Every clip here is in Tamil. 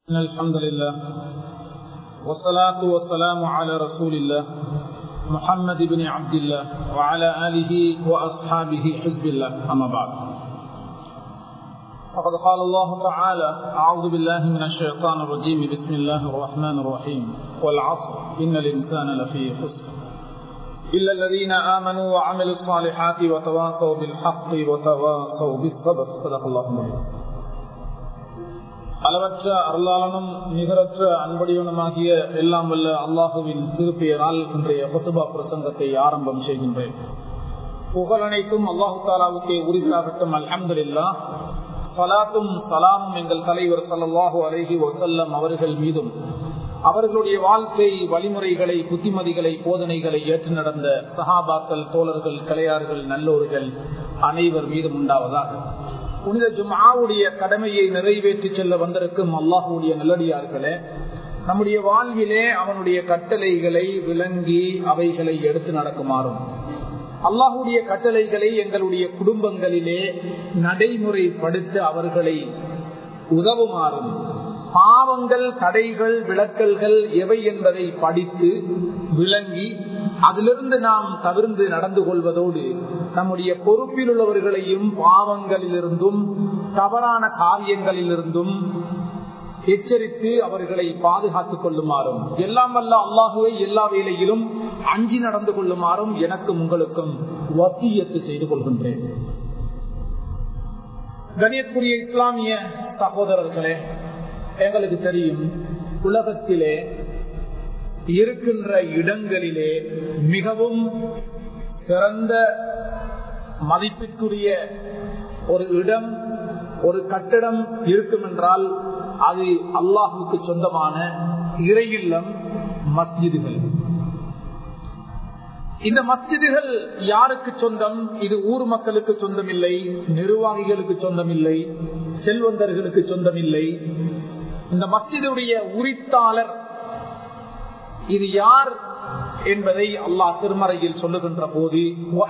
إن الحمد لله والصلاة والسلام على رسول الله محمد بن عبد الله وعلى آله وأصحابه حزب الله أما بعد فقد قال الله تعالى أعوذ بالله من الشيطان الرجيم بسم الله الرحمن الرحيم والعصر إن الإنسان لفي خسر إلا الذين آمنوا وعملوا الصالحات وتواصوا بالحق وتواصوا بالصبر صدق الله العظيم அளவற்ற அருளாளனும் நிகரற்ற அன்படியவனுமாகிய எல்லாம் வல்ல அல்லாஹுவின் திருப்பெயரால் இன்றைய கொத்துபா பிரசங்கத்தை ஆரம்பம் செய்கின்றேன் புகழ் அனைத்தும் அல்லாஹு தாலாவுக்கே உரித்தாகட்டும் அல்ஹம்துல்லா சலாத்தும் சலாமும் எங்கள் தலைவர் சல்லாஹூ அலஹி வசல்லம் அவர்கள் மீதும் அவர்களுடைய வாழ்க்கை வழிமுறைகளை புத்திமதிகளை போதனைகளை ஏற்று நடந்த சஹாபாக்கள் தோழர்கள் கலையார்கள் நல்லோர்கள் அனைவர் மீதும் உண்டாவதாக புனித ஜும்ஆவுடைய கடமையை நிறைவேற்றி செல்ல வந்திருக்கும் அல்லாஹுடைய நல்லடியார்களே நம்முடைய வாழ்விலே அவனுடைய கட்டளைகளை விளங்கி அவைகளை எடுத்து நடக்குமாறும் அல்லாஹுடைய கட்டளைகளை எங்களுடைய குடும்பங்களிலே நடைமுறைப்படுத்த அவர்களை உதவுமாறும் பாவங்கள் தடைகள் விளக்கல்கள் எவை என்பதை படித்து விளங்கி அதிலிருந்து நாம் தவிர்ந்து நடந்து கொள்வதோடு நம்முடைய பொறுப்பில் உள்ளவர்களையும் பாவங்களிலிருந்தும் தவறான காரியங்களிலிருந்தும் எச்சரித்து அவர்களை பாதுகாத்துக் கொள்ளுமாறும் எல்லாம் வல்ல அல்லாஹுவை எல்லா வேலையிலும் அஞ்சி நடந்து கொள்ளுமாறும் எனக்கும் உங்களுக்கும் வசியத்து செய்து கொள்கின்றேன் கணியத்துக்குரிய இஸ்லாமிய சகோதரர்களே எங்களுக்கு தெரியும் உலகத்திலே இருக்கின்ற இடங்களிலே மிகவும் சிறந்த மதிப்பிற்குரிய ஒரு இடம் ஒரு கட்டிடம் இருக்கும் என்றால் அது அல்லாஹுக்கு சொந்தமான இறையில்லம் மஸ்ஜிதுகள் இந்த மஸ்ஜிதுகள் யாருக்கு சொந்தம் இது ஊர் மக்களுக்கு சொந்தம் இல்லை நிர்வாகிகளுக்கு சொந்தம் இல்லை செல்வந்தர்களுக்கு சொந்தம் இல்லை இந்த மஸ்ஜிதுடைய உரித்தாளர் இது யார் என்பதை அல்லாஹ் திருமறையில் சொல்லுகின்ற போது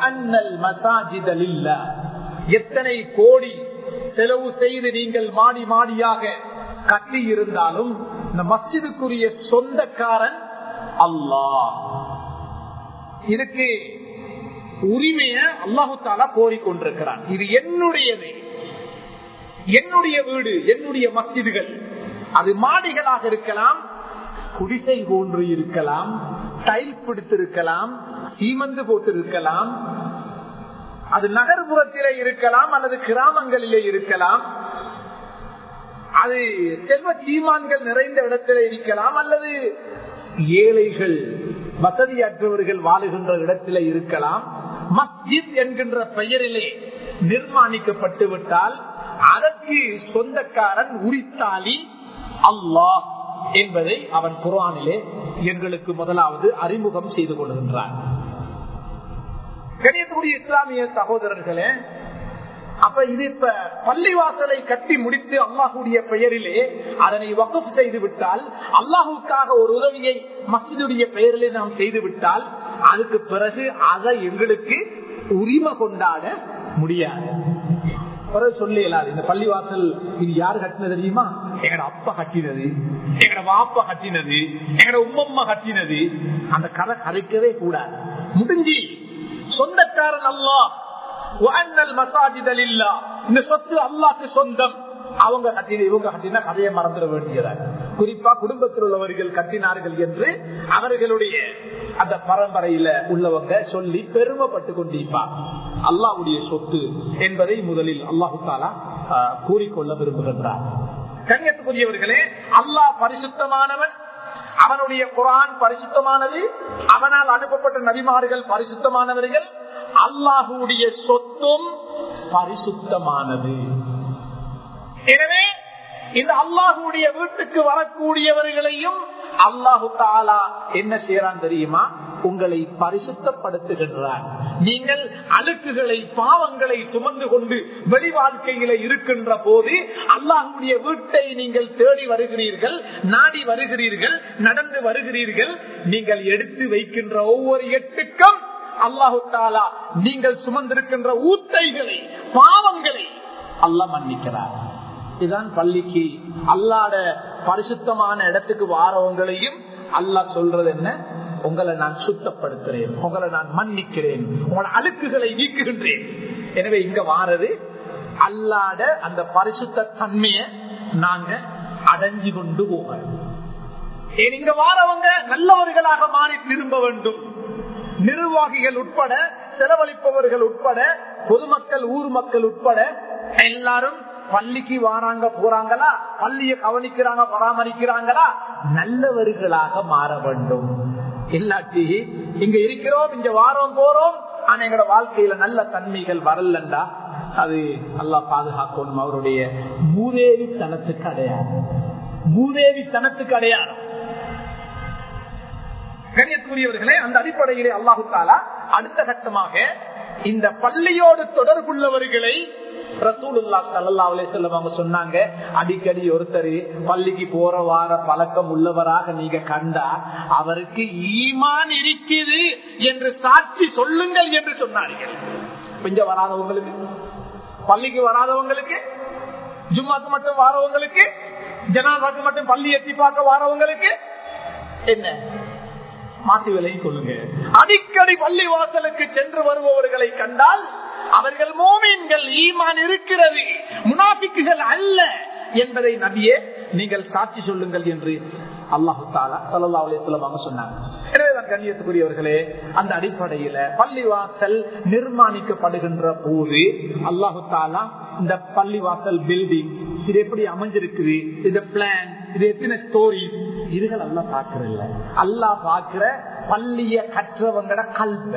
எத்தனை கோடி செலவு செய்து நீங்கள் மாடி மாடியாக கட்டி இருந்தாலும் இந்த மஸ்ஜிதுக்குரிய சொந்தக்காரன் அல்லாஹ் இதுக்கு உரிமைய அல்லாஹு தாலா கோரிக்கொண்டிருக்கிறான் இது என்னுடையது என்னுடைய வீடு என்னுடைய மஸ்ஜிதுகள் அது மாடிகளாக இருக்கலாம் குடிசை போன்று இருக்கலாம் டைல்ஸ் பிடித்திருக்கலாம் சீமந்து போட்டிருக்கலாம் அது நகர்ப்புறத்திலே இருக்கலாம் அல்லது கிராமங்களிலே இருக்கலாம் அது செல்வ சீமான்கள் நிறைந்த இடத்திலே இருக்கலாம் அல்லது ஏழைகள் வசதியற்றவர்கள் வாழுகின்ற இடத்திலே இருக்கலாம் மஸ்ஜித் என்கின்ற பெயரிலே நிர்மாணிக்கப்பட்டு விட்டால் அதற்கு சொந்தக்காரன் உரித்தாளி அல்லாஹ் என்பதை அவன் குரானிலே எங்களுக்கு முதலாவது அறிமுகம் செய்து கொள்கின்றான் கணியத்துடைய இஸ்லாமிய சகோதரர்களே அப்ப இது இப்ப பள்ளிவாசலை கட்டி முடித்து அல்லாஹுடைய பெயரிலே அதனை வகுப்பு செய்து விட்டால் அல்லாஹுக்காக ஒரு உதவியை மசிதுடைய பெயரிலே நாம் செய்து விட்டால் அதுக்கு பிறகு அதை எங்களுக்கு உரிமை கொண்டாட முடியாது பிறகு சொல்ல இயலாது இந்த பள்ளிவாசல் இது யாரு கட்டினது தெரியுமா எங்கட அப்பா கட்டினது எங்கட வாப்பா கட்டினது எங்கட உம்மம்மா கட்டினது அந்த கதை கரைக்கவே கூடாது முடிஞ்சு சொந்தக்காரன் அல்லா இந்த சொத்து அல்லாக்கு சொந்தம் அவங்க கட்டின இவங்க கட்டினா கதையை மறந்துட வேண்டியதா குறிப்பா குடும்பத்தில் உள்ளவர்கள் கட்டினார்கள் என்று அவர்களுடைய அந்த பரம்பரையில உள்ளவங்க சொல்லி பெருமைப்பட்டு கொண்டிருப்பார் அல்லாவுடைய சொத்து என்பதை முதலில் அல்லாஹு தாலா கூறிக்கொள்ள விரும்புகின்றார் கண்ணியத்துக்குரியவர்களே அல்லாஹ் பரிசுத்தமானவன் அவனுடைய குரான் பரிசுத்தமானது அவனால் அனுப்பப்பட்ட நபிமார்கள் பரிசுத்தமானவர்கள் அல்லாஹுடைய சொத்தும் பரிசுத்தமானது எனவே இந்த அல்லாஹுடைய வீட்டுக்கு வரக்கூடியவர்களையும் அல்லாஹு தாலா என்ன செய்யறான் தெரியுமா உங்களை பரிசுத்தப்படுத்துகின்றார் நீங்கள் அழுக்குகளை பாவங்களை சுமந்து கொண்டு வெளி வாழ்க்கையில இருக்கின்ற போது அல்லாஹுடைய வீட்டை நீங்கள் தேடி வருகிறீர்கள் நாடி வருகிறீர்கள் நடந்து வருகிறீர்கள் நீங்கள் எடுத்து வைக்கின்ற ஒவ்வொரு எட்டுக்கும் அல்லாஹு தாலா நீங்கள் சுமந்திருக்கின்ற ஊத்தைகளை பாவங்களை அல்லாஹ் மன்னிக்கிறார் இதுதான் பள்ளிக்கு அல்லாட பரிசுத்தமான இடத்துக்கு வாரவங்களையும் அல்லாஹ் சொல்றது என்ன உங்களை நான் சுத்தப்படுத்துறேன் உங்களை நான் மன்னிக்கிறேன் உங்களோட அழுக்குகளை நீக்குகின்றேன் எனவே இங்க வாரது அல்லாத அந்த பரிசுத்த தன்மையை நாங்க அடைஞ்சு கொண்டு போக ஏன் இங்க வாரவங்க நல்லவர்களாக மாறி திரும்ப வேண்டும் நிர்வாகிகள் உட்பட செலவழிப்பவர்கள் உட்பட பொதுமக்கள் ஊர் மக்கள் உட்பட எல்லாரும் பள்ளிக்கு வாராங்க போறாங்களா பள்ளியை கவனிக்கிறாங்க பராமரிக்கிறாங்களா நல்லவர்களாக மாற வேண்டும் இல்லாட்டி இங்க இருக்கிறோம் இங்க வாரம் போறோம் ஆனா எங்களோட வாழ்க்கையில நல்ல தன்மைகள் வரலண்டா அது அல்லா பாதுகாக்கணும் அவருடைய மூதேவித்தனத்துக்கு அடையாளம் மூதேவித்தனத்துக்கு அடையாளம் கணியத்துக்குரியவர்களே அந்த அடிப்படையிலே அல்லாஹு தாலா அடுத்த கட்டமாக இந்த பள்ளியோடு தொடர்புள்ளவர்களை ரசூலுல்லா சல்லா அலிசல்லம் அவங்க சொன்னாங்க அடிக்கடி ஒருத்தர் பள்ளிக்கு போற வார பழக்கம் உள்ளவராக நீங்க கண்டா அவருக்கு ஈமான் இருக்குது என்று சாட்சி சொல்லுங்கள் என்று சொன்னார்கள் கொஞ்சம் வராதவங்களுக்கு பள்ளிக்கு வராதவங்களுக்கு ஜும்மாக்கு மட்டும் வாரவங்களுக்கு ஜனாதாக்கு மட்டும் பள்ளி எத்தி பார்க்க வாரவங்களுக்கு என்ன மாத்தி விலையை கொள்ளுங்க அடிக்கடி பள்ளி வாசலுக்கு சென்று வருபவர்களை கண்டால் அவர்கள் மோமீன்கள் ஈமான் இருக்கிறது முனாபிக்குகள் அல்ல என்பதை நபியே நீங்கள் சாட்சி சொல்லுங்கள் என்று அல்லாஹு தாலா சல்லா அலிஸ்லமாக சொன்னாங்க எனவேதான் கண்ணியத்துக்குரியவர்களே அந்த அடிப்படையில பள்ளிவாசல் நிர்மாணிக்கப்படுகின்ற போது அல்லாஹு தாலா இந்த பள்ளிவாசல் பில்டிங் இது எப்படி அமைஞ்சிருக்குது இது பிளான் இது எத்தனை ஸ்டோரி இதுகள் எல்லாம் பாக்குறதில்ல அல்லா பாக்குற பள்ளிய கற்றவங்கட கல்வ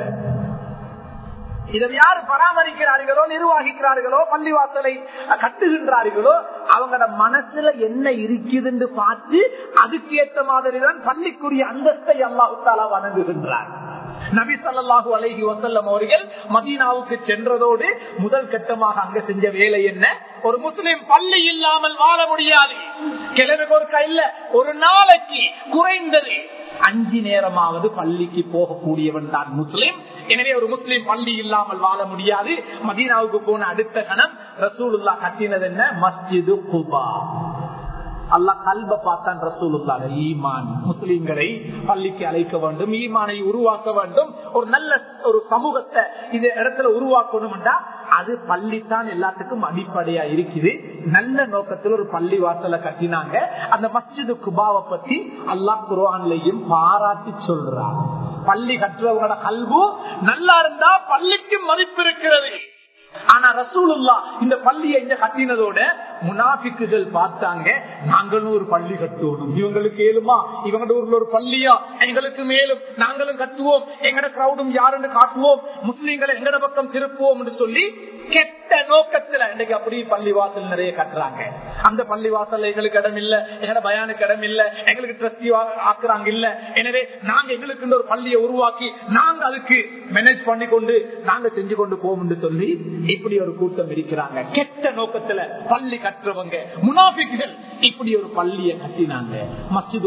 இதை யார் பராமரிக்கிறார்களோ நிர்வாகிக்கிறார்களோ பள்ளிவாசலை கட்டுகின்றார்களோ அவங்களோட மனசுல என்ன இருக்குதுன்னு பார்த்து அதுக்கு ஏற்ற மாதிரி தான் பள்ளிக்குரிய அந்தஸ்தை அல்லாஹாலா வணங்குகின்றார் நபி சல்லாஹூ அலஹி வசல்லம் அவர்கள் மதீனாவுக்கு சென்றதோடு முதல் கட்டமாக அங்க செஞ்ச வேலை என்ன ஒரு முஸ்லிம் பள்ளி இல்லாமல் வாழ முடியாது கிழமைக்கு ஒரு கையில ஒரு நாளைக்கு குறைந்தது அஞ்சு நேரமாவது பள்ளிக்கு போகக்கூடியவன் தான் முஸ்லிம் எனவே ஒரு முஸ்லிம் பள்ளி இல்லாமல் வாழ முடியாது மதீனாவுக்கு போன அடுத்த கணம் ரசூலுல்லா கட்டினது என்ன மஸ்ஜிது குபா அல்லா கல்ப பார்த்தான் ரசூலுல்லாக ஈமான் முஸ்லிம்களை பள்ளிக்கு அழைக்க வேண்டும் ஈமானை உருவாக்க வேண்டும் ஒரு நல்ல ஒரு சமூகத்தை இந்த இடத்துல உருவாக்கணும்டா அது பள்ளித்தான் எல்லாத்துக்கும் அடிப்படையா இருக்குது நல்ல நோக்கத்தில் ஒரு பள்ளி வாசலை கட்டினாங்க அந்த மஸ்ஜிது குபாவை பத்தி அல்லாஹ் குர்ஆன்லயும் பாராட்டி சொல்றார் பள்ளி கட்டுறவங்களோட கல்வு நல்லா இருந்தா பள்ளிக்கு மதிப்பு இருக்கிறது ஆனா ரசூலுல்லா இந்த பள்ளியை இந்த கட்டினதோட முனாபிக்குகள் பார்த்தாங்க நாங்களும் ஒரு பள்ளி கட்டுவோம் இவங்களுக்கு ஏழுமா இவங்க ஊர்ல ஒரு பள்ளியா எங்களுக்கு மேலும் நாங்களும் கட்டுவோம் எங்கட கிரௌடும் யாருன்னு காட்டுவோம் முஸ்லீம்களை எங்கட பக்கம் திருப்புவோம் சொல்லி கெட்ட நோக்கத்துல இன்னைக்கு அப்படி பள்ளிவாசல் நிறைய கட்டுறாங்க அந்த பள்ளிவாசல் எங்களுக்கு இடம் இல்ல எங்கட பயானுக்கு இடம் இல்ல எங்களுக்கு ட்ரஸ்டி ஆக்குறாங்க இல்ல எனவே நாங்க எங்களுக்கு ஒரு பள்ளியை உருவாக்கி நாங்க அதுக்கு மேனேஜ் பண்ணி கொண்டு நாங்க செஞ்சு கொண்டு போவோம் சொல்லி இப்படி ஒரு கூட்டம் இருக்கிறாங்க கெட்ட நோக்கத்துல பள்ளி கற்றவங்க முனாபிக்குகள் இப்படி ஒரு பள்ளியை கட்டினாங்க மஸ்ஜிது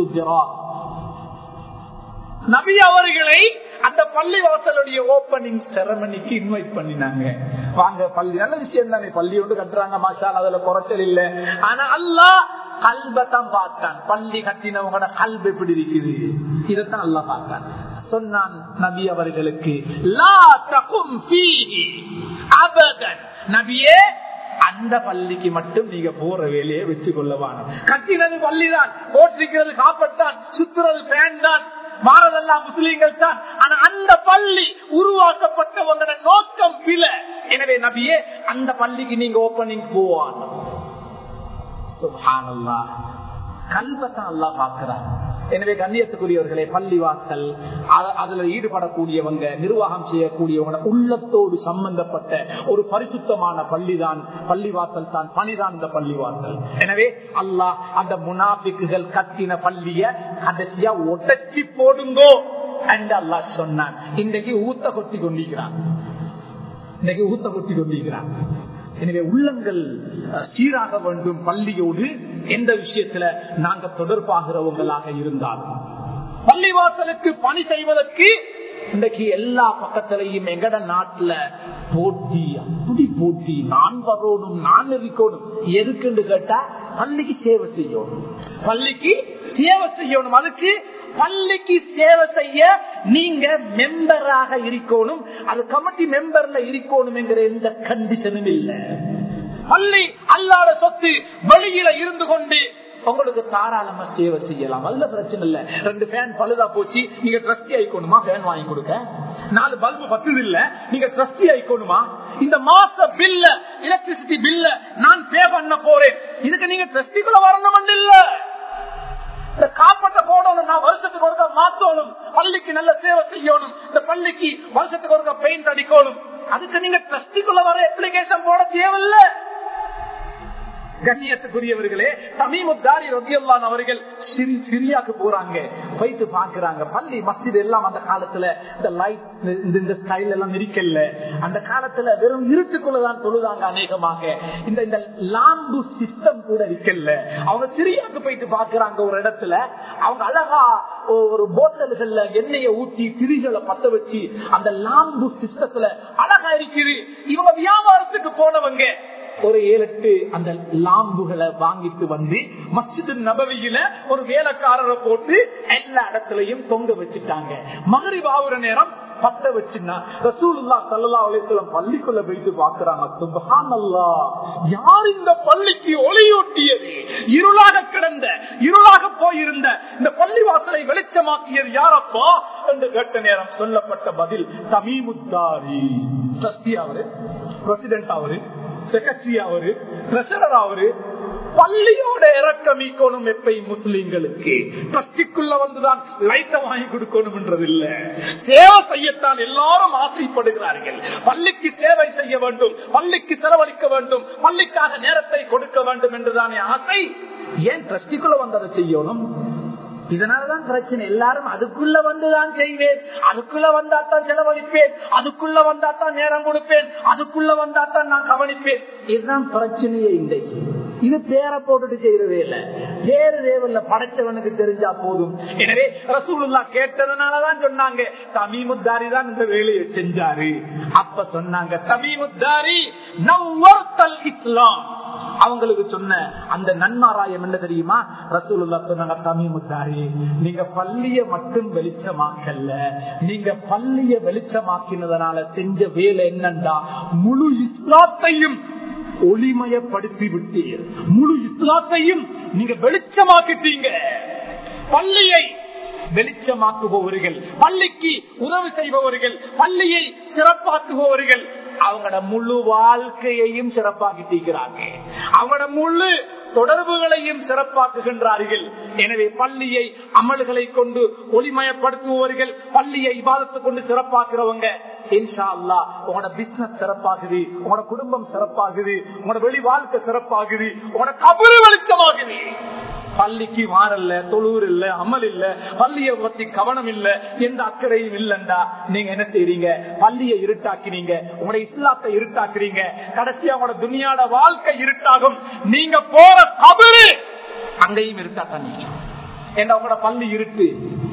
நபி அவர்களை அந்த பள்ளி வாசலுடைய ஓபனிங் செரமனிக்கு இன்வைட் பண்ணினாங்க வாங்க பள்ளி நல்ல விஷயம் தானே பள்ளி ஒன்று கட்டுறாங்க மாஷால் அதுல குறைச்சல் இல்ல ஆனா அல்லா கல்பத்தான் பார்த்தான் பள்ளி கட்டினவங்களோட கல்பு எப்படி இருக்குது இதைத்தான் அல்லா பார்த்தான் சொன்னான் நபி அவர்களுக்கு லா தகும் ஃபீஹி அபதன் நபியே அந்த பள்ளிக்கு மட்டும் நீங்க போற வேலையை வச்சு கொள்ளவான கட்டினது பள்ளிதான் போட்டிருக்கிறது காப்பத்தான் சுத்துறது ஃபேன் தான் மாறதெல்லாம் முஸ்லீம்கள் தான் ஆனா அந்த பள்ளி உருவாக்கப்பட்டவங்களோட நோக்கம் பில எனவே நபியே அந்த பள்ளிக்கு நீங்க ஓப்பனிங் போவான் கல்பத்தான் அல்லா பாக்குறாங்க எனவே கண்ணியத்துக்குரியவர்களே பள்ளிவாசல் அதுல ஈடுபடக்கூடியவங்க நிர்வாகம் செய்யக்கூடியவங்க உள்ளத்தோடு சம்பந்தப்பட்ட ஒரு பரிசுத்தமான பள்ளிதான் பள்ளிவாசல் தான் பணிதான் இந்த பள்ளிவாசல் எனவே அல்லாஹ் அந்த முனாபிக்குகள் கத்தின பள்ளிய கடைசியா ஒட்டச்சி போடுங்கோ என்று அல்லாஹ் சொன்னான் இன்றைக்கு ஊத்த கொட்டி கொண்டிருக்கிறான் இன்னைக்கு ஊத்த கொட்டி கொண்டிருக்கிறான் எனவே உள்ளங்கள் சீராக வேண்டும் பள்ளியோடு எந்த விஷயத்துல நாங்க தொடர்பாகிறவங்களாக இருந்தாலும் பள்ளிவாசலுக்கு பணி செய்வதற்கு இன்றைக்கு எல்லா பக்கத்திலையும் எங்கட நாட்டுல போட்டி அப்படி பூட்டி நான் வரணும் நான் இருக்கணும் எதுக்குன்னு கேட்டா பள்ளிக்கு சேவை செய்யணும் பள்ளிக்கு சேவை செய்யணும் அதுக்கு பள்ளிக்கு சேவை செய்ய நீங்க மெம்பராக இருக்கணும் அது கமிட்டி மெம்பர்ல இருக்கணும் என்கிற எந்த கண்டிஷனும் இல்லை பள்ளி அல்லாத சொத்து வெளியில இருந்து கொண்டு உங்களுக்கு தாராளமா சேவை செய்யலாம் அதுல பிரச்சனை இல்ல ரெண்டு ஃபேன் பழுதா போச்சு நீங்க ட்ரஸ்டி ஆயிக்கணுமா ஃபேன் வாங்கி கொடுக்க நாலு பல்பு பத்துது இல்ல நீங்க ட்ரஸ்டி ஆயிக்கணுமா இந்த மாச பில்ல எலக்ட்ரிசிட்டி பில்ல நான் பே பண்ண போறேன் இதுக்கு நீங்க ட்ரஸ்டிக்குள்ள வரணும் இல்ல இந்த காப்பட்ட போடணும் நான் வருஷத்துக்கு ஒருக்கா மாத்தணும் பள்ளிக்கு நல்ல சேவை செய்யணும் இந்த பள்ளிக்கு வருஷத்துக்கு ஒருக்கா பெயிண்ட் அடிக்கணும் அதுக்கு நீங்க ட்ரஸ்டிக்குள்ள வர அப்ளிகேஷன் போட தேவையில்லை கண்ணியத்துக்குரியவர்களே தமிமுத்தாரி ரொத்தியல்லான் அவர்கள் சிரி சிரியாக்கு போறாங்க போயிட்டு பாக்குறாங்க பள்ளி மஸ்ஜித் எல்லாம் அந்த காலத்துல இந்த லைட் இந்த ஸ்டைல் எல்லாம் இருக்கல அந்த காலத்துல வெறும் இருட்டுக்குள்ளதான் தொழுதாங்க அநேகமாக இந்த இந்த லாம்பு சிஸ்டம் கூட இருக்கல அவங்க சிரியாக்கு போயிட்டு பாக்குறாங்க ஒரு இடத்துல அவங்க அழகா ஒரு போத்தல்கள்ல எண்ணெயை ஊற்றி திரிகளை பத்த வச்சு அந்த லாம்பு சிஸ்டத்துல அழகா இருக்குது இவங்க வியாபாரத்துக்கு போனவங்க ஒரு ஏழு எட்டு அந்த லாம்புகளை வாங்கிட்டு வந்து மஸ்ஜிது நபவியில ஒரு வேலைக்காரரை போட்டு எல்லா இடத்துலயும் தொங்க வச்சுட்டாங்க மகரிப் ஆகுற நேரம் பத்த வச்சுன்னா ரசூலுல்லா சல்லா அலிஸ்லாம் பள்ளிக்குள்ள போயிட்டு பாக்குறாங்க சுபஹானல்லா யார் இந்த பள்ளிக்கு ஒளியூட்டியது இருளாக கிடந்த இருளாக போயிருந்த இந்த பள்ளி வாசலை வெளிச்சமாக்கியது யாரப்பா என்று கேட்ட நேரம் சொல்லப்பட்ட பதில் தமிமுத்தாரி ட்ரஸ்டி அவரு பிரசிடென்ட் அவரு செக்ரட்டரி அவரு ட்ரெஷரர் அவரு பள்ளியோட இறக்கமிக்கணும் எப்பயும் முஸ்லிம்களுக்கு ட்ரஸ்டிக்குள்ள வந்துதான் லைட்ட வாங்கி கொடுக்கணும் இல்ல சேவை செய்யத்தான் எல்லாரும் ஆசைப்படுகிறார்கள் பள்ளிக்கு சேவை செய்ய வேண்டும் பள்ளிக்கு செலவழிக்க வேண்டும் பள்ளிக்காக நேரத்தை கொடுக்க வேண்டும் என்றுதானே ஆசை ஏன் ட்ரஸ்டிக்குள்ள வந்து அதை செய்யணும் இதனாலதான் பிரச்சனை எல்லாரும் அதுக்குள்ள வந்துதான் செய்வேன் அதுக்குள்ள வந்தாத்தான் செலவழிப்பேன் அதுக்குள்ள வந்தாத்தான் நேரம் கொடுப்பேன் அதுக்குள்ள வந்தாத்தான் நான் கவனிப்பேன் இதுதான் பிரச்சனையே இன்றைக்கு இது பேரை போட்டுட்டு செய்யறதே இல்ல பேரு தேவையில்ல படைச்சவனுக்கு தெரிஞ்சா போதும் எனவே ரசூலுல்லா கேட்டதுனாலதான் சொன்னாங்க தமிமுத்தாரி தான் இந்த வேலையை செஞ்சாரு அப்ப சொன்னாங்க தமிமுத்தாரி நவ்வர்த்தல் இஸ்லாம் அவங்களுக்கு சொன்ன அந்த நன்மாராயம் என்ன தெரியுமா ரசூலுல்லா சொன்னாங்க தமிமுத்தாரி நீங்க பள்ளிய மட்டும் வெளிச்சமாக்கல்ல நீங்க பள்ளிய வெளிச்சமாக்கினதுனால செஞ்ச வேலை என்னண்டா முழு இஸ்லாத்தையும் ஒளிமயப்படுத்தி விட்டீர் முழு இஸ்லாத்தையும் நீங்க வெளிச்சமாக்கிட்டீங்க பள்ளியை வெளிச்சமாக்குபவர்கள் பள்ளிக்கு உதவி செய்பவர்கள் பள்ளியை சிறப்பாக்குபவர்கள் அவங்களோட முழு வாழ்க்கையையும் சிறப்பாக்கிட்டிருக்கிறாங்க அவங்களோட முழு தொடர்புகளையும் சிறப்பாக்குகின்றார்கள் எனவே பள்ளியை அமல்களை கொண்டு ஒளிமயப்படுத்துபவர்கள் பள்ளியை இபாதத்தை கொண்டு சிறப்பாக்குறவங்க இன்ஷா அல்லா உங்களோட பிசினஸ் சிறப்பாகுது உங்களோட குடும்பம் சிறப்பாகுது உங்களோட வெளி வாழ்க்கை சிறப்பாகுது உங்களோட கபரு வெளிச்சமாகுது பள்ளிக்கு மாறல்ல தொழூர் இல்ல அமல் இல்ல பள்ளிய பத்தி கவனம் இல்ல எந்த அக்கறையும் இல்லண்டா நீங்க என்ன செய்றீங்க பள்ளியை இருட்டாக்கினீங்க உங்களோட இஸ்லாத்தை இருட்டாக்குறீங்க கடைசியா உங்களோட துணியாட வாழ்க்கை இருட்டாகும் நீங்க போற கபரு அங்கேயும் இருட்டாத்தான் ஏன்னா உங்களோட பள்ளி இருட்டு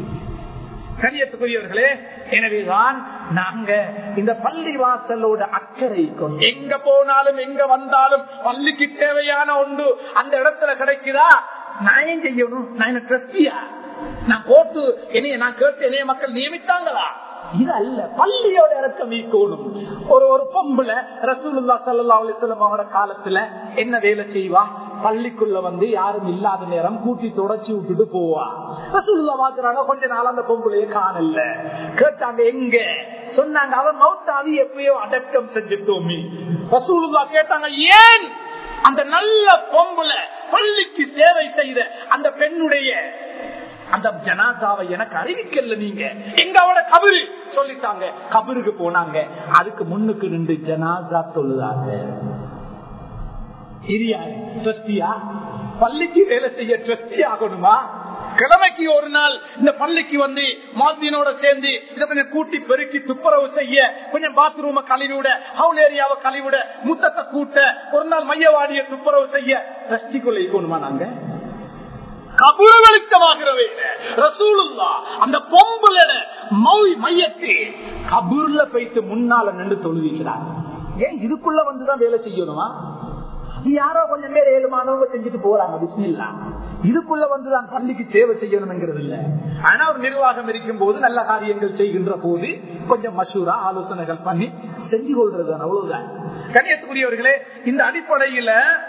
கரியத்துக்குரியவர்களே எனவேதான் நாங்க இந்த பள்ளி வாசலோட அக்கறை கொண்டு எங்க போனாலும் எங்க வந்தாலும் பள்ளிக்கு தேவையான ஒன்று அந்த இடத்துல கிடைக்குதா நான் ஏன் செய்யணும் நான் என்ன ட்ரஸ்டியா நான் போட்டு என்னைய நான் கேட்டு என்னைய மக்கள் நியமித்தாங்களா இது அல்ல பள்ளியோட இறக்கம் நீக்கணும் ஒரு ஒரு பொம்புல ரசூலுல்லா சல்லா அலிஸ்லாம் அவரோட காலத்துல என்ன வேலை செய்வா பள்ளிக்குள்ள வந்து யாரும் இல்லாத நேரம் கூட்டி தொடச்சி விட்டுட்டு போவா ரசூலுல்லா பாக்குறாங்க கொஞ்ச நாள் அந்த பொம்புலையே காணல கேட்டாங்க எங்க சொன்னாங்க அவன் மௌத்தாதி எப்பயோ அடக்கம் செஞ்சுட்டோமே ரசூலுல்லா கேட்டாங்க ஏன் அந்த நல்ல பொம்புல பள்ளிக்கு சேவை செய்த அந்த பெண்ணுடைய அந்த ஜனாதாவை எனக்கு அறிவிக்கல நீங்க எங்க அவட கபரு சொல்லிட்டாங்க கபருக்கு போனாங்க அதுக்கு முன்னுக்கு நின்று ஜனாதா தொழுதாங்க பள்ளிக்கு வேலை செய்ய ட்ரஸ்டி ஆகணுமா கிழமைக்கு ஒரு நாள் இந்த பள்ளிக்கு வந்து மாதினோட சேர்ந்து இதை கொஞ்சம் கூட்டி பெருக்கி துப்புரவு செய்ய கொஞ்சம் பாத்ரூம கழிவிட ஹவுல் ஏரியாவை கழிவிட முத்தத்தை கூட்ட ஒரு நாள் மையவாடிய துப்புரவு செய்ய ட்ரஸ்டிக்குள்ள இருக்கணுமா நாங்க கபுர வெளிச்சமாகிறவே ரசூலுல்லா அந்த பொம்புல மையத்து கபூர்ல போயிட்டு முன்னால நின்று தொழுவிக்கிறார் ஏன் இதுக்குள்ள வந்துதான் வேலை செய்யணுமா அது யாரோ கொஞ்சம் பேர் ஏழு மாதவங்க செஞ்சுட்டு போறாங்க பிஸ்மில்லா இதுக்குள்ள வந்துதான் பள்ளிக்கு சேவை செய்யணும்ங்கிறது இல்ல ஆனா ஒரு நிர்வாகம் இருக்கும் போது நல்ல காரியங்கள் செய்கின்ற போது கொஞ்சம் மசூரா ஆலோசனைகள் பண்ணி செஞ்சு கொள்றது அவ்வளவுதான் கண்ணியத்துக்குரியவர்களே இந்த அடிப்படையில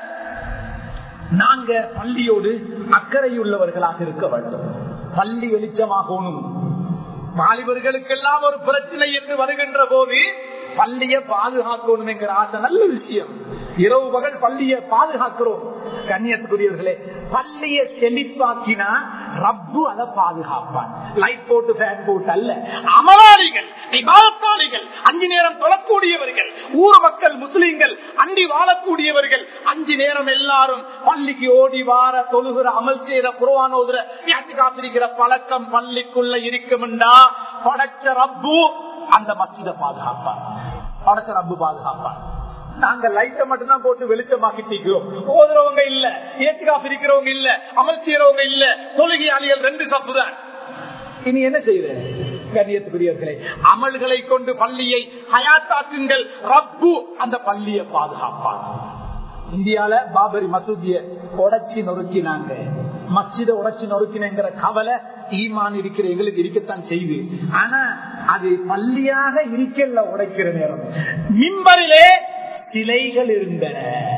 நாங்க பள்ளியோடு அக்கறையுள்ளவர்களாக இருக்க வேண்டும் பள்ளி வெளிச்சமாகணும் வாலிபர்களுக்கெல்லாம் ஒரு பிரச்சனை என்று வருகின்ற போது பள்ளியை பாதுகாக்கணும் என்கிற ஆசை நல்ல விஷயம் இரவு பகல் பள்ளியை பாதுகாக்கிறோம் கண்ணியத்துக்குரியவர்களே பள்ளியை செழிப்பாக்கினா ரப்பு அதை பாதுகாப்பான் லைட் போட்டு ஃபேன் போட்டு அல்ல அமலாளிகள் விவாதத்தாளிகள் அஞ்சு நேரம் தொழக்கூடியவர்கள் ஊர் மக்கள் முஸ்லிம்கள் அண்டி வாழக்கூடியவர்கள் அஞ்சு நேரம் எல்லாரும் பள்ளிக்கு ஓடி வார தொழுகிற அமல் செய்யற குருவான் ஓதுற காத்திருக்கிற பழக்கம் பள்ளிக்குள்ள இருக்கும்டா படைச்ச ரப்பு அந்த மசித பாதுகாப்பான் படைச்ச ரப்பு பாதுகாப்பான் நாங்க லைட்டை மட்டும்தான் போட்டு வெளிச்சமாக்கிட்டிருக்கிறோம் ஓதுறவங்க இல்ல ஏற்றுக்கா பிரிக்கிறவங்க இல்ல அமல் செய்யறவங்க இல்ல தொழுகையாளிகள் ரெண்டு தப்பு தான் இனி என்ன செய்யுது கண்ணியத்துக்குரியவர்களே அமல்களை கொண்டு பள்ளியை ஹயாத்தாக்குங்கள் ரப்பு அந்த பள்ளியை பாதுகாப்பான் இந்தியால பாபரி மசூதிய உடச்சி நொறுக்கினாங்க மஸ்ஜித உடச்சி நொறுக்கினங்கிற கவலை ஈமான் இருக்கிற எங்களுக்கு இருக்கத்தான் செய்து ஆனா அது பள்ளியாக இருக்கல உடைக்கிற நேரம் மிம்பரிலே சிலைகள் இருந்தன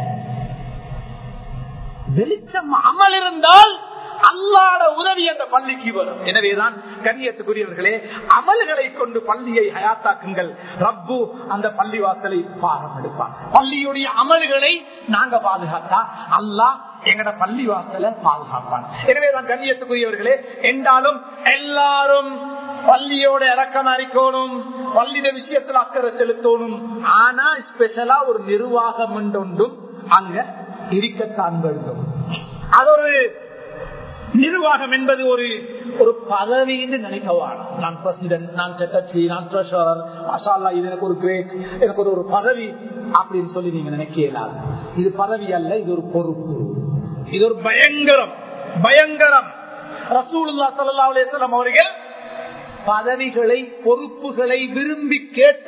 வெளிச்சம் அமல் இருந்தால் அல்லாட உதவி அந்த பள்ளிக்கு வரும் எனவேதான் கண்ணியத்துக்குரியவர்களே அமல்களை கொண்டு பள்ளியை ஹயாத்தாக்குங்கள் ரப்பு அந்த பள்ளி வாசலை பாரம் எடுப்பான் பள்ளியுடைய அமல்களை நாங்க பாதுகாத்தா அல்லாஹ் எங்கட பள்ளி வாசலை பாதுகாப்பான் எனவேதான் கண்ணியத்துக்குரியவர்களே என்றாலும் எல்லாரும் பள்ளியோட இறக்கம் அறிக்கணும் பள்ளியிட விஷயத்தில் அக்கறை செலுத்தணும் ஆனா ஸ்பெஷலா ஒரு நிர்வாகம் ஒன்றும் அங்க இருக்கத்தான் வேண்டும் அது ஒரு நிர்வாகம் என்பது ஒரு ஒரு பதவி என்று நினைக்கவான் நான் பிரசிடன்ட் நான் செக்ரட்டரி நான் ட்ரெஷரர் மசாலா இது எனக்கு ஒரு கிரேட் எனக்கு ஒரு ஒரு பதவி அப்படின்னு சொல்லி நீங்க நினைக்கலாம் இது பதவி அல்ல இது ஒரு பொறுப்பு இது ஒரு பயங்கரம் பயங்கரம் ரசூலுல்லா சல்லா அலிஸ்லாம் அவர்கள் பதவிகளை பொறுப்புகளை விரும்பி கேட்ட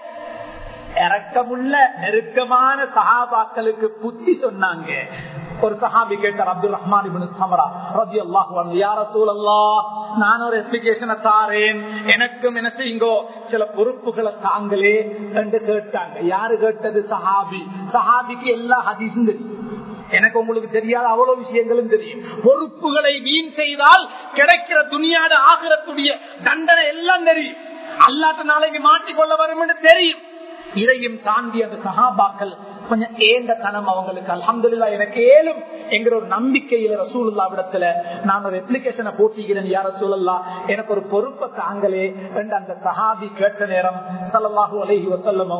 இறக்கமுள்ள நெருக்கமான சகாபாக்களுக்கு புத்தி சொன்னாங்க ஒரு சஹாபி கேட்டார் அப்துல் ரஹ்மான் சமரா ரதி அல்லாஹ் யார சூழல்லா நான் ஒரு அப்ளிகேஷனை தாரேன் எனக்கும் என்ன செய்யுங்கோ சில பொறுப்புகளை தாங்களே என்று கேட்டாங்க யாரு கேட்டது சஹாபி சஹாபிக்கு எல்லா ஹதீஸும் தெரியும் எனக்கு உங்களுக்கு தெரியாத அவ்வளவு விஷயங்களும் தெரியும் பொறுப்புகளை வீண் செய்தால் கிடைக்கிற துணியாட ஆகிரத்துடைய தண்டனை எல்லாம் தெரியும் அல்லாட்ட நாளைக்கு மாட்டிக்கொள்ள வரும் என்று தெரியும் இதையும் தாண்டி அந்த சகாபாக்கள் கொஞ்சம் ஏந்த தனம் அவங்களுக்கு அலமதுல்லா எனக்கு ஏலும் என்கிற ஒரு நம்பிக்கையில ரசூலுல்லா விடத்துல நான் ஒரு அப்ளிகேஷனை போட்டிக்கிறேன் யார சூழல்லா எனக்கு ஒரு பொறுப்பை தாங்களே என்று அந்த சஹாபி கேட்ட நேரம் சல்லாஹூ அலஹி வசல்லம்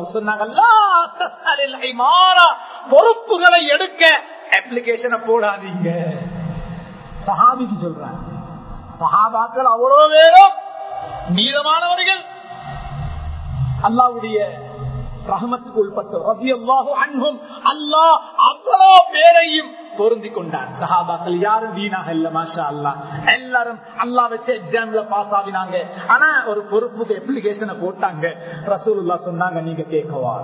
சொன்னாங்க பொறுப்புகளை எடுக்க அப்ளிகேஷனை போடாதீங்க சஹாபிக்கு சொல்றாங்க சஹாபாக்கள் அவ்வளவு பேரும் நீளமானவர்கள் அல்லாவுடைய ரஹமத்துக்கு உள்பட்ட ரவி அல்லாஹு அன்பும் அல்லாஹ் அவ்வளோ பேரையும் பொருந்தி கொண்டார் சஹாபாக்கள் யாரும் வீணாக இல்ல மாஷா அல்லா எல்லாரும் அல்லா வச்ச எக்ஸாம்ல பாஸ் ஆகினாங்க ஆனா ஒரு பொறுப்புக்கு அப்ளிகேஷனை போட்டாங்க ரசூலுல்லா சொன்னாங்க நீங்க கேட்கவா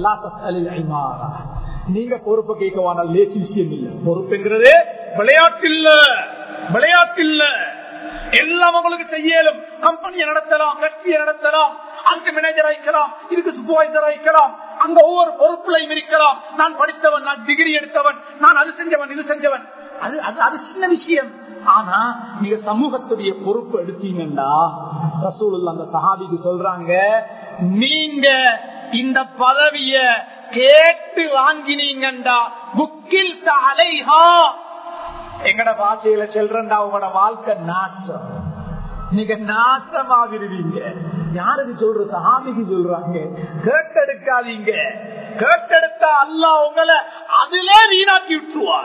நீங்க பொறுப்பு கேட்கவான லேசி விஷயம் இல்ல பொறுப்புங்கிறது விளையாட்டு இல்ல விளையாட்டு இல்ல எல்லாம் உங்களுக்கு செய்யலும் கம்பெனியை நடத்தலாம் கட்சியை நடத்தலாம் அதுக்கு மேனேஜர் ஆயிக்கலாம் இதுக்கு சூப்பர்வைசர் ஆயிக்கலாம் அங்க ஒவ்வொரு பொறுப்புலையும் இருக்கலாம் நான் படித்தவன் நான் டிகிரி எடுத்தவன் நான் அது செஞ்சவன் இது செஞ்சவன் அது அது அது சின்ன விஷயம் ஆனா நீங்க சமூகத்துடைய பொறுப்பு எடுத்தீங்கன்னா ரசூல் அந்த சஹாபிக்கு சொல்றாங்க நீங்க இந்த பதவிய கேட்டு வாங்கினீங்கண்டா புக்கில் அலைஹா எங்கட பாஷையில செல்றா உங்களோட வாழ்க்கை நாசம் நீங்க நாசமாகிருவீங்க யாருக்கு சொல்ற சாமிக்கு சொல்றாங்க கேட்டெடுக்காதீங்க கேட்டெடுத்தா அல்ல உங்களை அதிலே வீணாக்கி விட்டுருவார்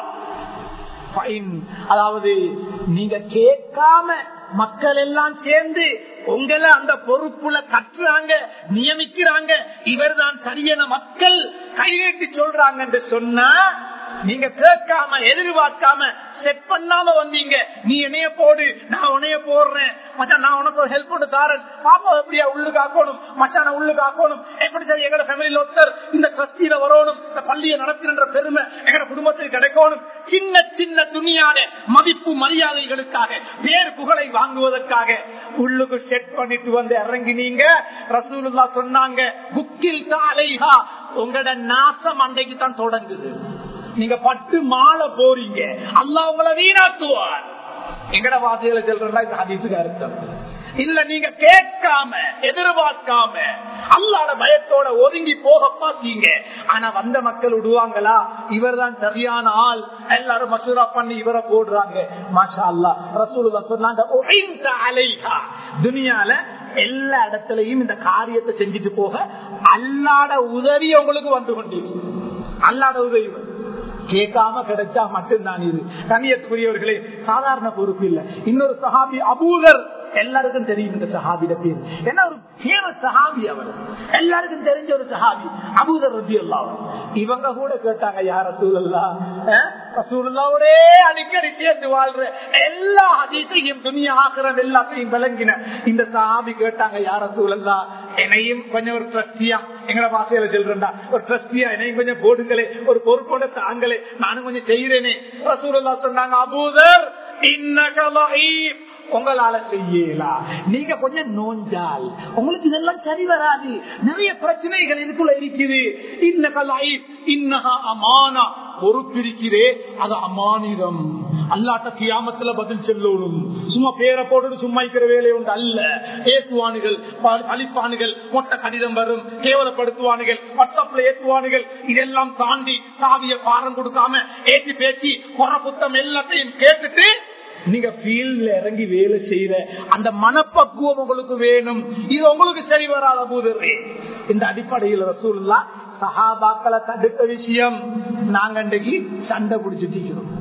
அதாவது நீங்க கேட்காம மக்கள் எல்லாம் சேர்ந்து உங்களை அந்த பொறுப்புல கட்டுறாங்க நியமிக்கிறாங்க இவர் தான் சரியென மக்கள் கையேற்றி சொல்றாங்க என்று சொன்னா நீங்க கேட்காம எதிர்பார்க்காம செட் பண்ணாம வந்தீங்க நீ என்னைய போடு நான் உனைய போடுறேன் மச்சான் நான் உனக்கு ஒரு ஹெல்ப் பண்ணி தாரேன் பாப்பா எப்படியா உள்ளுக்கு ஆக்கணும் மச்சான உள்ளுக்கு ஆக்கணும் எப்படி சரி எங்க ஃபேமிலியில ஒருத்தர் இந்த ட்ரஸ்டியில வரணும் இந்த பள்ளியை நடத்துகின்ற பெருமை எங்க குடும்பத்துக்கு கிடைக்கணும் சின்ன சின்ன துணியான மதிப்பு மரியாதைகளுக்காக பேர் புகழை வாங்குவதற்காக உள்ளுக்கு செட் பண்ணிட்டு வந்து இறங்கினீங்க ரசூலுல்லா சொன்னாங்க புக்கில் தாலைஹா உங்களோட நாசம் அன்றைக்கு தான் தொடங்குது நீங்க பட்டு மாலை போறீங்க அல்லாஹ் உங்களை வீணாக்குவார் எங்கட வாசிகளை சொல்றா இந்த ஹதீஸுக்கு அர்த்தம் இல்ல நீங்க கேட்காம எதிர்பார்க்காம அல்லாட பயத்தோட ஒதுங்கி போக பாத்தீங்க ஆனா வந்த மக்கள் விடுவாங்களா இவர் தான் சரியான ஆள் எல்லாரும் மசூரா பண்ணி இவரை போடுறாங்க மாஷா அல்லா ரசூலுல்லா சொன்னாங்க "உஇன்த அலைஹா." துனியால எல்லா இடத்துலயும் இந்த காரியத்தை செஞ்சுட்டு போக அல்லாட உதவி உங்களுக்கு வந்து கொண்டிருக்கு அல்லாட உதவி வந்து. கேட்காம கிடைச்சா மட்டும்தான் இது கண்ணியத்துக்குரியவர்களே சாதாரண பொறுப்பு இல்ல இன்னொரு சஹாபி அபூதர் எல்லாருக்கும் தெரியும் இந்த சஹாபிட பேர் ஏன்னா ஒரு பேர சஹாபி அவர் எல்லாருக்கும் தெரிஞ்ச ஒரு சஹாபி அபூதர் ரபி அல்லா இவங்க கூட கேட்டாங்க யார சூழல்லா சூழலாவோடே அடிக்கடி சேர்ந்து வாழ்ற எல்லா அதிசையும் துணியா ஆக்கிரம் எல்லாத்தையும் விளங்கின இந்த சஹாபி கேட்டாங்க யார சூழல்லா என்னையும் கொஞ்சம் ஒரு ட்ரஸ்டியா எங்கட பாசையில சொல்றா ஒரு ட்ரஸ்டியா என்னையும் கொஞ்சம் போடுங்களே ஒரு பொறுப்போட தாங்களே நானும் கொஞ்சம் செய்யறேனே ரசூலல்லா சொன்னாங்க அபூதர் இன்னகலீம் உங்களால செய்யலாம் நீங்க கொஞ்சம் நோஞ்சால் உங்களுக்கு இதெல்லாம் சரி வராது நிறைய பிரச்சனைகள் இதுக்குள்ள இருக்குது இன்னகலாய் இன்னகா அமானா பொறுப்பிருக்கிறே அது அமானிதம் அல்லாட்ட கியாமத்துல பதில் சொல்லணும் சும்மா பேரை போட்டு சும்மா இருக்கிற வேலை உண்டு அல்ல ஏசுவானுகள் அழிப்பானுகள் மொட்டை கடிதம் வரும் கேவலப்படுத்துவானுகள் வாட்ஸ்அப்ல ஏற்றுவானுகள் இதெல்லாம் தாண்டி சாவிய பாரம் கொடுக்காம ஏற்றி பேச்சு குற புத்தம் எல்லாத்தையும் கேட்டுட்டு நீங்க ஃபீல்ட்ல இறங்கி வேலை செய்யற அந்த மனப்பக்குவம் உங்களுக்கு வேணும் இது உங்களுக்கு சரி வராத போது இந்த அடிப்படையில் ரசூல்லா சஹாபாக்களை தடுத்த விஷயம் நாங்க அன்றைக்கு சண்டை பிடிச்சிட்டு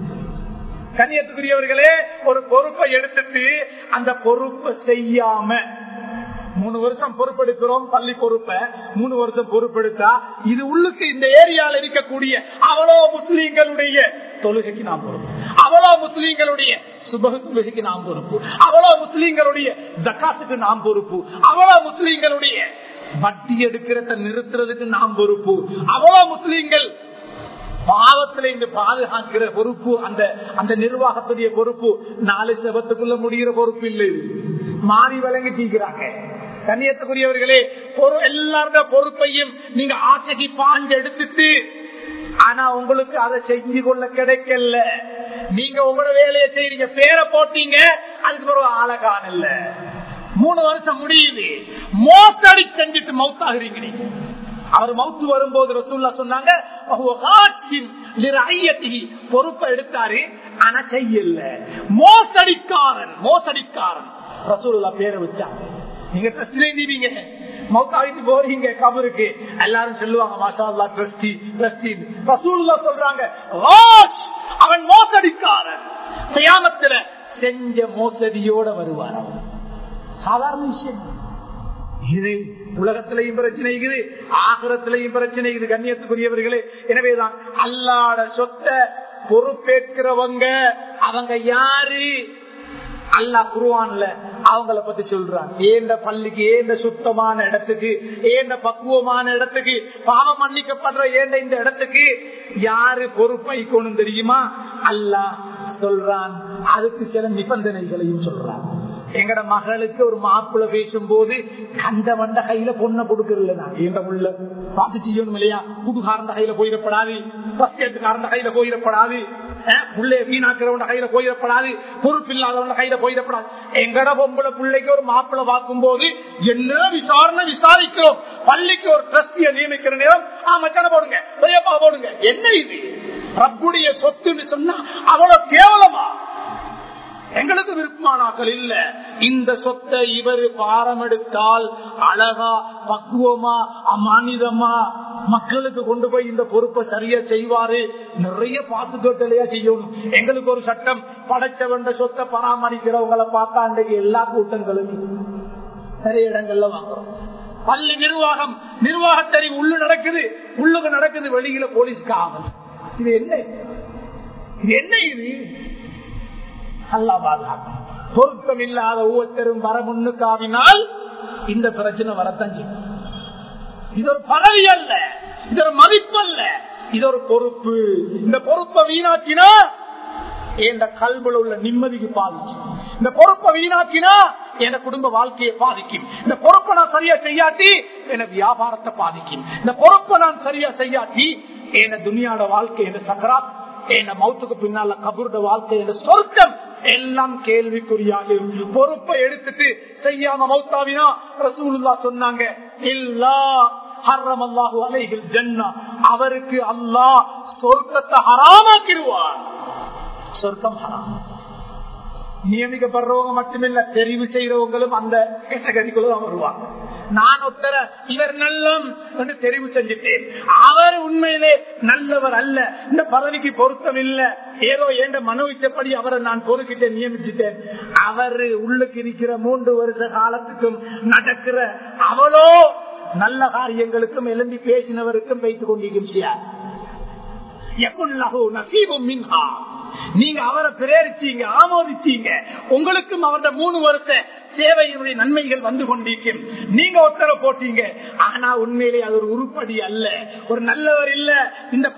கண்ணியத்துக்குரியவர்களே ஒரு பொறுப்பை எடுத்துட்டு அந்த பொறுப்பை செய்யாம மூணு வருஷம் பொறுப்பெடுக்கிறோம் பள்ளி பொறுப்பை மூணு வருஷம் பொறுப்பெடுத்தா இது உள்ளுக்கு இந்த ஏரியால இருக்கக்கூடிய அவ்வளோ முஸ்லீம்களுடைய தொழுகைக்கு நாம் பொறுப்பு அவ்வளோ முஸ்லீம்களுடைய சுபக தொழுகைக்கு நாம் பொறுப்பு அவ்வளோ முஸ்லீம்களுடைய ஜக்காத்துக்கு நாம் பொறுப்பு அவ்வளோ முஸ்லீம்களுடைய வட்டி எடுக்கிறத நிறுத்துறதுக்கு நாம் பொறுப்பு அவ்வளோ முஸ்லீம்கள் பாவத்துல இங்கு பாதுகாக்கிற பொறுப்பு அந்த அந்த நிர்வாகத்துடைய பொறுப்பு நாலு செபத்துக்குள்ள முடிகிற பொறுப்பு இல்லை மாறி வழங்கி தீக்கிறாங்க கண்ணியத்துக்குரியவர்களே பொறு எல்லாருடைய பொறுப்பையும் நீங்க ஆசைக்கு பாஞ்சு எடுத்துட்டு ஆனா உங்களுக்கு அதை செஞ்சு கொள்ள கிடைக்கல நீங்க உங்களோட வேலையை செய்றீங்க பேரை போட்டீங்க அதுக்கு ஒரு ஆழகான் இல்ல மூணு வருஷம் முடியுது மோசடி செஞ்சுட்டு மவுத்தாகிறீங்க நீங்க அவர் மவுத்து வரும்போது ரசூல்லா சொன்னாங்க பொறுப்பை எடுத்தாரு ஆனா செய்யல மோசடிக்காரன் மோசடிக்காரன் ரசூல்லா பேரை வச்சாங்க நீங்க ட்ரஸ்ட்ல இருந்தீங்க மௌத்தாவிட்டு போறீங்க கபருக்கு எல்லாரும் சொல்லுவாங்க மாஷா அல்லா ட்ரஸ்டி ட்ரஸ்டி ரசூல்லா சொல்றாங்க அவன் மோசடிக்காரன் செய்யாமத்துல செஞ்ச மோசடியோட வருவார் அவன் சாதாரண விஷயம் இது உலகத்திலையும் பிரச்சனை இருக்குது ஆகரத்திலையும் பிரச்சனை இது கண்ணியத்துக்குரியவர்களே எனவேதான் அல்லாட சொத்த பொறுப்பேற்கிறவங்க அவங்க யாரு அல்லா குருவான்ல அவங்கள பத்தி சொல்றான் ஏந்த பள்ளிக்கு ஏந்த சுத்தமான இடத்துக்கு ஏந்த பக்குவமான இடத்துக்கு பாவம் மன்னிக்கப்படுற ஏந்த இந்த இடத்துக்கு யாரு பொறுப்பைக்கணும் தெரியுமா அல்லா சொல்றான் அதுக்கு சில நிபந்தனைகளையும் சொல்றான் எங்கட மகளுக்கு ஒரு மாப்பிள்ள பேசும் போது கண்ட வந்த கையில பொண்ணை கொடுக்கறல நான் என்ற உள்ள பார்த்து செய்யணும் இல்லையா புதுகாரந்த கையில போயிடப்படாது காரந்த கையில போயிடப்படாது புள்ளைய வீணாக்கிறவன் கையில போயிடப்படாது பொறுப்பு இல்லாதவன் கையில போயிடப்படாது எங்கட பொம்பளை பிள்ளைக்கு ஒரு மாப்பிள்ள பார்க்கும் போது என்ன விசாரணை விசாரிக்கிறோம் பள்ளிக்கு ஒரு ட்ரஸ்டிய நியமிக்கிற நேரம் ஆ மச்சான போடுங்க பெரியப்பா போடுங்க என்ன இது ரப்புடைய சொத்துன்னு சொன்னா அவ்வளவு கேவலமா எங்களுக்கு விருப்பமானாக்கள் இல்ல இந்த சொத்தை இவர் பாரம் எடுத்தால் அழகா பக்குவமா அமானிதமா மக்களுக்கு கொண்டு போய் இந்த பொறுப்பை சரியா செய்வாரு நிறைய பார்த்து தொட்டலையா செய்யணும் எங்களுக்கு ஒரு சட்டம் படைச்ச வேண்ட சொத்தை பராமரிக்கிறவங்களை பார்த்தா அன்றைக்கு எல்லா கூட்டங்களும் நிறைய இடங்கள்ல வாங்குறோம் பள்ளி நிர்வாகம் நிர்வாகத்தறி உள்ளு நடக்குது உள்ளுக்கு நடக்குது வெளியில போலீஸ் காவல் இது என்ன இது என்ன இது அல்லா பாதுகாக்கும் பொருத்தம் இல்லாத ஒவ்வொருத்தரும் வர முன்னுக்காவினால் இந்த பிரச்சனை வரத்தான் செய்யும் இது ஒரு பதவி அல்ல இது ஒரு மதிப்பு அல்ல இது ஒரு பொறுப்பு இந்த பொறுப்பை வீணாக்கினா என் கல்வில உள்ள நிம்மதிக்கு பாதிக்கும் இந்த பொறுப்பை வீணாக்கினா என் குடும்ப வாழ்க்கையை பாதிக்கும் இந்த பொறுப்பை நான் சரியா செய்யாட்டி என வியாபாரத்தை பாதிக்கும் இந்த பொறுப்பை நான் சரியா செய்யாட்டி என் துணியாட வாழ்க்கை என் சக்கராத் என் மௌத்துக்கு பின்னால கபருட வாழ்க்கை என்ற சொர்க்கம் எல்லாம் கேள்விக்குறியாகும் பொறுப்பை எடுத்துட்டு செய்யாம மௌத்தாவினா ரசூலுல்லா சொன்னாங்க இல்லா அவருக்கு அல்லாஹ் சொர்க்கத்தை ஹராமாக்கிடுவார் சொர்க்கம் ஹராம் நியமிக்கப்படுறவங்க மட்டுமில்ல தெரிவு செய்யறவங்களும் அந்த கேட்டகரிக்குள்ள வருவாங்க நான் ஒத்தர இவர் நல்லம் என்று தெரிவு செஞ்சுட்டேன் அவர் உண்மையிலே நல்லவர் அல்ல இந்த பதவிக்கு பொருத்தம் இல்ல ஏதோ ஏண்ட மனு இச்சப்படி அவரை நான் பொறுக்கிட்டேன் நியமிச்சுட்டேன் அவர் உள்ளுக்கு இருக்கிற மூன்று வருஷ காலத்துக்கும் நடக்கிற அவளோ நல்ல காரியங்களுக்கும் எழும்பி பேசினவருக்கும் வைத்துக் கொண்டிருக்கும் நசீபும் மின்ஹா நீங்க அவரை பிரேரிச்சீங்க ஆமோதிச்சீங்க உங்களுக்கும் அவருடைய மூணு வருஷ சேவையினுடைய நன்மைகள் வந்து கொண்டிருக்கும் நீங்க ஒத்தர போட்டீங்க ஆனா உண்மையிலே அது ஒரு உருப்படி அல்ல ஒரு நல்லவர் இல்ல இந்த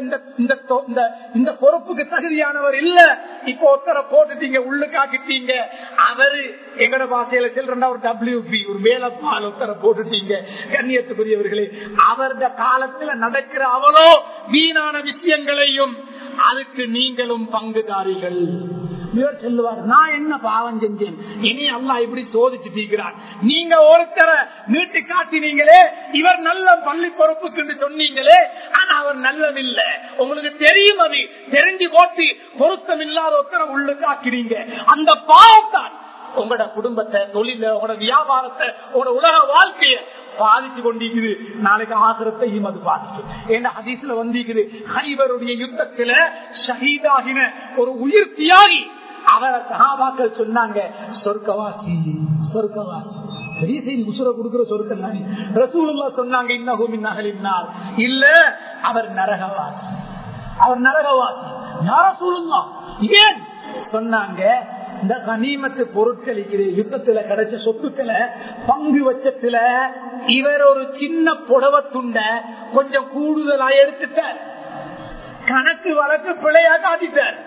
இந்த பொறுப்புக்கு தகுதியானவர் இல்ல இப்ப ஒத்தர போட்டுட்டீங்க உள்ளுக்காக்கிட்டீங்க அவரு எங்கட பாசையில செல்றா ஒரு டபிள்யூ பி ஒரு வேலைப்பால் ஒத்தர போட்டுட்டீங்க கண்ணியத்துக்குரியவர்களே அவருடைய காலத்துல நடக்கிற அவளோ வீணான விஷயங்களையும் அதுக்கு நீங்களும் பங்குதாரிகள் இவர் சொல்லுவார் நான் என்ன பாவம் செஞ்சேன் இனி அல்லா இப்படி சோதிச்சுட்டீங்கிறார் நீங்க ஒருத்தரை நீட்டு காட்டினீங்களே இவர் நல்ல பள்ளி பொறுப்புக்கு சொன்னீங்களே ஆனா அவர் நல்லதில்ல உங்களுக்கு தெரியும் அது தெரிஞ்சு போட்டு பொருத்தம் இல்லாத ஒருத்தரை உள்ளுக்காக்கிறீங்க அந்த பாவத்தான் உங்களோட குடும்பத்தை தொழில உங்களோட வியாபாரத்தை உங்களோட உலக வாழ்க்கைய பாதிச்சு கொண்டிருக்குது நாளைக்கு ஆசிரத்தையும் அது பாதிக்கும் ஏன்னா ஹதீஸ்ல வந்திருக்குது ஹைபருடைய யுத்தத்துல ஷஹீதாகின ஒரு உயிர் தியாகி அவரை சகாபாக்கள் சொன்னாங்க சொர்க்கவாசி சொர்க்கவாசி பெரிய செய்தி உசுர கொடுக்கிற சொர்க்கம் தானே ரசூலுல்லா சொன்னாங்க இன்னஹூமின் நகலினால் இல்ல அவர் நரகவாசி அவர் நரகவாசி யார சூழ்ந்தா ஏன் சொன்னாங்க இந்த கனிமத்து பொருட்கள் யுத்தத்துல கிடைச்ச சொத்துக்களை பங்கு வச்சத்துல இவர் ஒரு சின்ன புடவ துண்ட கொஞ்சம் கூடுதலா எடுத்துட்டார் கணக்கு வழக்கு பிழையா காட்டிட்டார்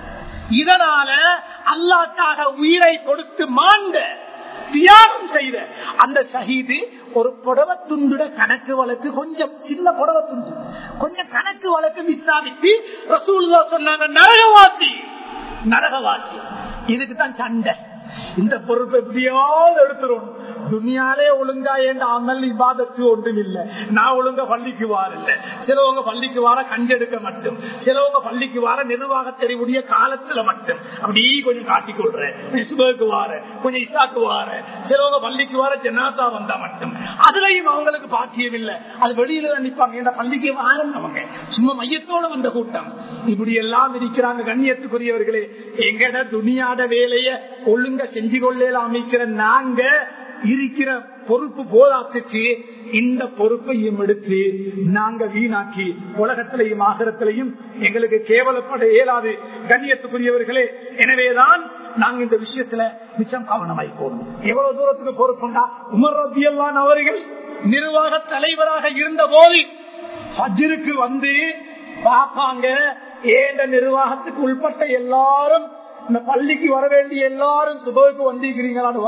இதனால அல்லாக்காக உயிரை கொடுத்து மாண்ட தியாகம் செய்த அந்த ஷஹீது ஒரு புடவ துண்டுட கணக்கு வழக்கு கொஞ்சம் சின்ன புடவ துண்டு கொஞ்சம் கணக்கு வழக்கு விசாரித்து ரசூல்லா சொன்னாங்க நரகவாசி நரகவாசி இதுக்கு தான் சண்டை இந்த பொறுப்பு எப்படியாவது எடுத்துரும் துணியாலே ஒழுங்கா ஏண்ட அமல் இபாதத்து ஒன்றும் இல்லை நான் ஒழுங்கா பள்ளிக்கு வாரில்ல சிலவங்க பள்ளிக்கு வார கஞ்செடுக்க மட்டும் சிலவங்க பள்ளிக்கு வார நிர்வாக தெரிவுடைய காலத்துல மட்டும் அப்படி கொஞ்சம் காட்டிக் கொள்றேன் இசுபுக்கு வார கொஞ்சம் இசாக்கு வார சிலவங்க பள்ளிக்கு வார ஜனாசா வந்தா மட்டும் அதுலயும் அவங்களுக்கு பாக்கியம் இல்லை அது வெளியில தான் நிப்பாங்க ஏன்னா பள்ளிக்கு வாரம் அவங்க சும்மா மையத்தோட வந்த கூட்டம் இப்படி எல்லாம் இருக்கிறாங்க கண்ணியத்துக்குரியவர்களே எங்கட துணியாட வேலைய ஒழுங்க செஞ்சு கொள்ள அமைக்கிற நாங்க இருக்கிற பொறுப்பு போதாத்துக்கு இந்த பொறுப்பையும் எடுத்து நாங்க வீணாக்கி உலகத்திலையும் ஆகரத்திலையும் எங்களுக்கு கேவலப்பட இயலாது கண்ணியத்துக்குரியவர்களே எனவேதான் நாங்க இந்த விஷயத்துல மிச்சம் கவனமாய்க்கோணும் எவ்வளவு தூரத்துக்கு பொறுப்புண்டா உமர் ரபியல்லான் அவர்கள் நிர்வாக தலைவராக இருந்த போது ஹஜ்ருக்கு வந்து பார்ப்பாங்க ஏண்ட நிர்வாகத்துக்கு உள்பட்ட எல்லாரும் இந்த பள்ளிக்கு வர வேண்டிய எல்லாரும் சுபவுக்கு வந்திருக்கிறீங்களான்னு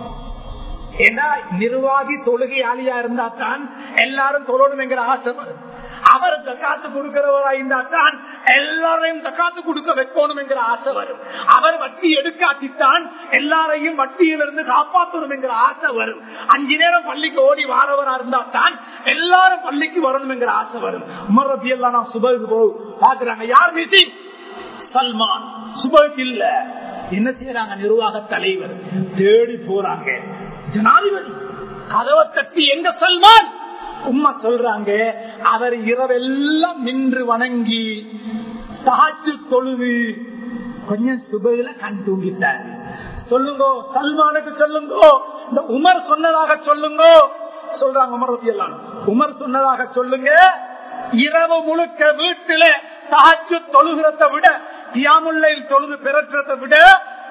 ஏன்னா நிர்வாகி தொழுகையாளியா இருந்தா தான் எல்லாரும் தொழணும் என்கிற ஆசை வரும் அவர் தக்காத்து கொடுக்கிறவரா இருந்தா தான் எல்லாரையும் தக்காத்து கொடுக்க வைக்கணும் என்கிற ஆசை வரும் அவர் வட்டி எடுக்காட்டித்தான் எல்லாரையும் வட்டியிலிருந்து காப்பாற்றணும் என்கிற ஆசை வரும் அஞ்சு நேரம் பள்ளிக்கு ஓடி வாரவரா இருந்தா தான் எல்லாரும் பள்ளிக்கு வரணும் என்கிற ஆசை வரும் உமர் ரபி எல்லாம் நான் சுபகு போ பாக்குறாங்க யார் மீட்டிங் சல்மான் சுபகு இல்ல என்ன செய்யறாங்க நிர்வாக தலைவர் தேடி போறாங்க ஜனாதிபதி கதவை தட்டி எங்க சல்மான் உம்மா சொல்றாங்க அவர் இரவெல்லாம் நின்று வணங்கி தாச்சு தொழுது கொஞ்சம் சுபையில கண் தூங்கிட்டார் சொல்லுங்க சல்மானுக்கு சொல்லுங்க இந்த உமர் சொன்னதாக சொல்லுங்க சொல்றாங்க உமர் எல்லாம் உமர் சொன்னதாக சொல்லுங்க இரவு முழுக்க வீட்டுல தாச்சு தொழுகிறத விட தியாமுல்லையில் தொழுது பிறற்றதை விட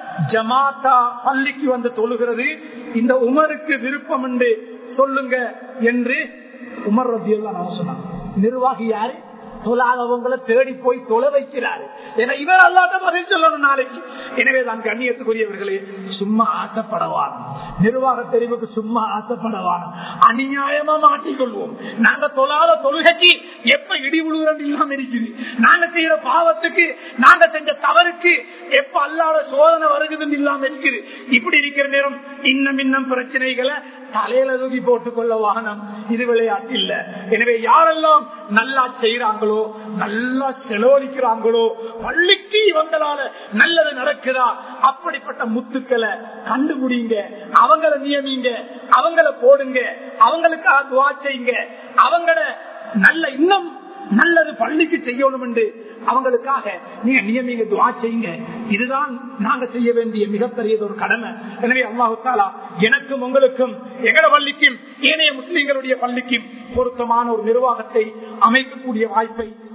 ஜமாத்தா பள்ளிக்கு வந்து தொழுகிறது இந்த உமருக்கு விருப்பம் என்று சொல்லுங்க என்று உமர் ரத்தியெல்லாம் நான் சொன்னாங்க நிர்வாகி யாரு தொழாதவங்களை தேடி போய் தொலை வைக்கிறாரு ஏன்னா இவர் அல்லாத பதில் சொல்லணும் நாளைக்கு எனவே தான் கண்ணியத்துக்குரியவர்களே சும்மா ஆசைப்படவான் நிர்வாக தெரிவுக்கு சும்மா ஆசைப்படவான் அநியாயமா மாட்டிக்கொள்வோம் நாங்க தொழாத தொழுகைக்கு எப்ப இடி விழுகிறது இல்லாம இருக்குது நாங்க செய்யற பாவத்துக்கு நாங்க செஞ்ச தவறுக்கு எப்ப அல்லாத சோதனை வருகுதுன்னு இல்லாம இருக்குது இப்படி இருக்கிற நேரம் இன்னும் இன்னும் பிரச்சனைகளை தலையில தூக்கி போட்டுக் கொள்ள வாகனம் இது விளையாட்டு இல்ல எனவே யாரெல்லாம் நல்லா செய்யறாங்களோ நல்லா செலவழிக்கிறாங்களோ பள்ளிக்கு இவங்களால நல்லது நடக்குதா அப்படிப்பட்ட முத்துக்களை கண்டுபிடிங்க அவங்கள நியமிங்க அவங்கள போடுங்க அவங்களுக்காக துவா செய்யுங்க அவங்கள நல்ல இன்னும் நல்லது பள்ளிக்கு செய்யணும் என்று அவங்களுக்காக நீங்க நியமிங்க துவா செய்யுங்க இதுதான் நாங்க செய்ய வேண்டிய மிகப்பெரியது ஒரு கடமை எனவே அல்லாஹு தாலா எனக்கும் உங்களுக்கும் எகட பள்ளிக்கும் ஏனைய முஸ்லிம்களுடைய பள்ளிக்கும் பொருத்தமான ஒரு நிர்வாகத்தை அமைக்கக்கூடிய வாய்ப்பை